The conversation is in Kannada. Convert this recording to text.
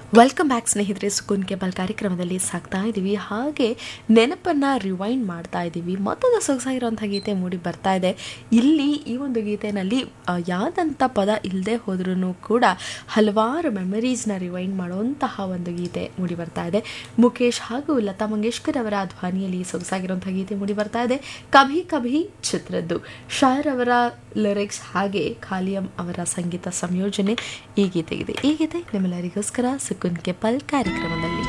ವೆಲ್ಕಮ್ ಬ್ಯಾಕ್ ಸ್ನೇಹಿತರೆ ಸುಕುನ್ ಕೇಬಲ್ ಕಾರ್ಯಕ್ರಮದಲ್ಲಿ ಸಾಕ್ತಾ ಇದ್ದೀವಿ ಹಾಗೆ ನೆನಪನ್ನು ರಿವೈಂಡ್ ಮಾಡ್ತಾ ಇದ್ದೀವಿ ಮತ್ತೊಂದು ಸೊಗಸಾಗಿರುವಂಥ ಗೀತೆ ಮೂಡಿ ಬರ್ತಾ ಇದೆ ಇಲ್ಲಿ ಈ ಒಂದು ಗೀತೆಯಲ್ಲಿ ಆ, ಯಾವ್ದಂಥ ಪದ ಇಲ್ಲದೆ ಹೋದ್ರೂ ಕೂಡ ಹಲವಾರು ಮೆಮರೀಸ್ನ ರಿವೈಂಡ್ ಮಾಡುವಂತಹ ಒಂದು ಗೀತೆ ಮೂಡಿ ಬರ್ತಾ ಇದೆ ಮುಖೇಶ್ ಹಾಗೂ ಲತಾ ಮಂಗೇಶ್ಕರ್ ಅವರ ಧ್ವನಿಯಲ್ಲಿ ಸೊಗಸಾಗಿರುವಂಥ ಗೀತೆ ಮೂಡಿ ಬರ್ತಾ ಇದೆ ಕಭಿ ಕಭಿ ಚಿತ್ರದ್ದು ಶಾಯರ್ ಅವರ ಲಿರಿಕ್ಸ್ ಹಾಗೆ ಖಾಲಿಯಂ ಅವರ ಸಂಗೀತ ಸಂಯೋಜನೆ ಈ ಗೀತೆಗಿದೆ ಈ ಗೀತೆ ನಿಮ್ಮೆಲ್ಲರಿಗೋಸ್ಕರ ಸುಕುನ್ ಕೆಪಲ್ ಕಾರ್ಯಕ್ರಮದಲ್ಲಿ